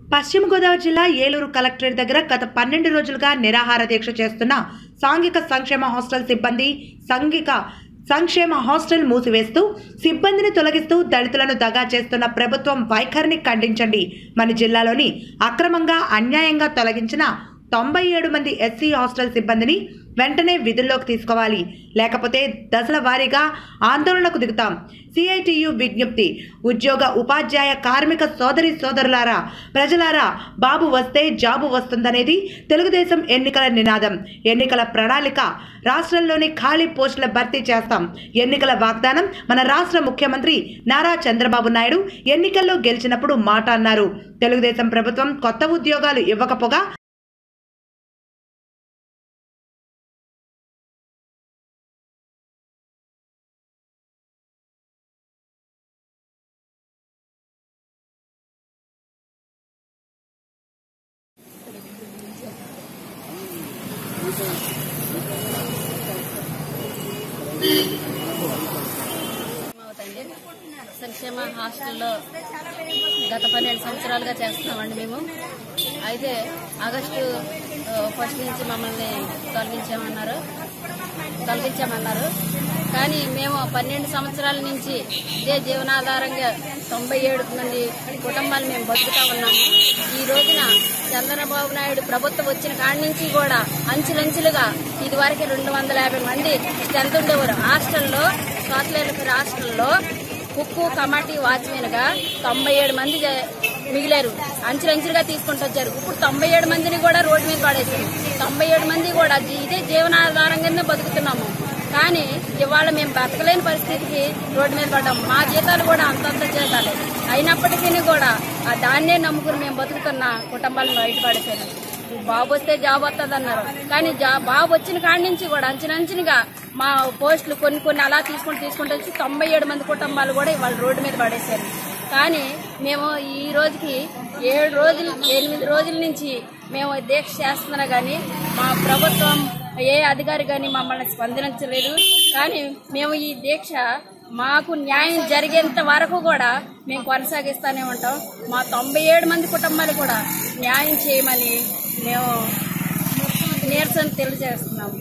పశ్చిమ గోదావరి జిల్లా ఏలూరు కలెక్టరేట్ దగ్గర గత పన్నెండు రోజులుగా నిరాహార దీక్ష చేస్తున్న సాంఘిక సంక్షేమ హాస్టల్ సిబ్బంది సాంఘిక సంక్షేమ హాస్టల్ మూసివేస్తూ సిబ్బందిని తొలగిస్తూ దళితులను దగా చేస్తున్న ప్రభుత్వం వైఖరిని ఖండించండి మన జిల్లాలోని అక్రమంగా అన్యాయంగా తొలగించిన తొంభై ఏడు మంది ఎస్సీ హాస్టల్ సిబ్బందిని వెంటనే విధుల్లోకి తీసుకోవాలి లేకపోతే దశల వారీగా ఆందోళనకు దిగుతాం సిఐటియు విజ్ఞప్తి ఉద్యోగ ఉపాధ్యాయ కార్మిక సోదరి సోదరులారా ప్రజలారా బాబు వస్తే జాబు వస్తుందనేది తెలుగుదేశం ఎన్నికల నినాదం ఎన్నికల ప్రణాళిక రాష్ట్రంలోని ఖాళీ పోస్టుల భర్తీ చేస్తాం ఎన్నికల వాగ్దానం మన రాష్ట్ర ముఖ్యమంత్రి నారా చంద్రబాబు నాయుడు ఎన్నికల్లో గెలిచినప్పుడు మాట అన్నారు తెలుగుదేశం ప్రభుత్వం కొత్త ఉద్యోగాలు ఇవ్వకపోగా అవుతండి సంక్షేమ హాస్టల్లో గత పన్నెండు సంవత్సరాలుగా చేస్తున్నామండి మేము అయితే ఆగస్టు ఆ, ఫస్ట్ నుంచి మమ్మల్ని తొలగించామన్నారు తొలగించామన్నారు కానీ మేము పన్నెండు సంవత్సరాల నుంచి ఇదే జీవనాధారంగా తొంభై ఏడు మంది కుటుంబాలు మేము బతుకుతా ఉన్నాము ఈ రోజున చంద్రబాబు నాయుడు ప్రభుత్వం వచ్చిన కాడి నుంచి కూడా అంచులంచులుగా ఇదివరకు రెండు వందల యాభై మంది స్ట్రెంత్ ఉండేవారు హాస్టల్లో స్వాతంత్ర హాస్టల్లో కుక్కు కమాటీ వాచ్మెన్ గా తొంభై ఏడు మంది జ- మిగిలారు అంచులంచులుగా తీసుకుంటూ వచ్చారు ఇప్పుడు తొంభై ఏడు మందిని కూడా రోడ్డు మీద పడేసారు తొంభై ఏడు మంది కూడా జీ- ఇదే జీవనాధారంగానే బతుకుతున్నాము కానీ ఇవాళ మేము బతకలేని పరిస్థితికి రోడ్డు మీద పడ్డాము మా జీతాలు కూడా అంతంత జీతాలే అయినప్పటికీ కూడా ఆ దాన్నే నమ్ముకుని మేము బతుకుతున్న కుటుంబాలను బయటపడేసారు బాబు వస్తే జాబ్ వస్తుంది అన్నారు కానీ జా- బాబు వచ్చిన కాడి నుంచి కూడా అంచునంచునిగా మా పోస్టులు కొన్ని కొన్ని అలా తీసుకుంటూ తీసుకుంటూ వచ్చి తొంభై ఏడు మంది కుటుంబాలు కూడా ఇవాళ రోడ్డు మీద పడేశారు కానీ మేము ఈ రోజుకి ఏడు రోజులు ఎనిమిది రోజుల నుంచి మేము దీక్ష చేస్తున్నా కానీ మా ప్రభుత్వం ఏ అధికారి కానీ మమ్మల్ని స్పందించలేదు కానీ మేము ఈ దీక్ష మాకు న్యాయం జరిగేంత వరకు కూడా మేము కొనసాగిస్తూనే ఉంటాం మా తొంభై ఏడు మంది కుటుంబాలు కూడా న్యాయం చేయమని మేము నిరసన తెలియజేస్తున్నాము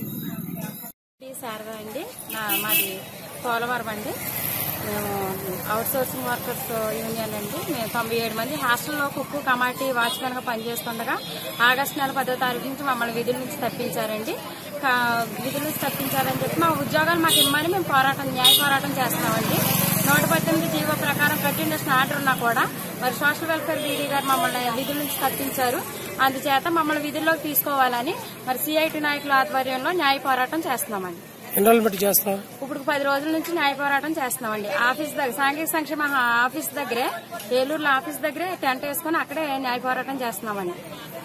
శారదా అండి నా మాది పోలవరం అండి మేము అవుట్ సోర్సింగ్ వర్కర్స్ యూనియన్ అండి మేము తొంభై ఏడు మంది హాస్టల్లో కుక్కు కమాటీ వాచ్మెన్గా పనిచేస్తుండగా ఆగస్టు నెల పదో తారీఖు నుంచి మమ్మల్ని విధుల నుంచి తప్పించారండి కా- విధుల నుంచి తప్పించారని చెప్పి మా ఉద్యోగాలు మాకు ఇమ్మని మేము పోరాటం న్యాయ పోరాటం చేస్తున్నామండి నూట పద్దెనిమిది జీవో ప్రకారం కంటిన్యూషన్ ఆర్డర్ ఉన్నా కూడా మరి సోషల్ వెల్ఫేర్ డీడీ గారు మమ్మల్ని విధుల నుంచి తప్పించారు అందుచేత మమ్మల్ని విధుల్లోకి తీసుకోవాలని మరి సిఐటి నాయకుల ఆధ్వర్యంలో న్యాయ పోరాటం చేస్తున్నామండి ఎన్రోల్మెంట్ చేస్తాం ఇప్పుడు పది రోజుల నుంచి న్యాయ పోరాటం చేస్తున్నామండి ఆఫీస్ దగ్గర సాంఘిక సంక్షేమ ఆఫీస్ దగ్గరే ఏలూరులో ఆఫీస్ దగ్గరే టెంట్ వేసుకుని అక్కడే న్యాయ పోరాటం చేస్తున్నామండి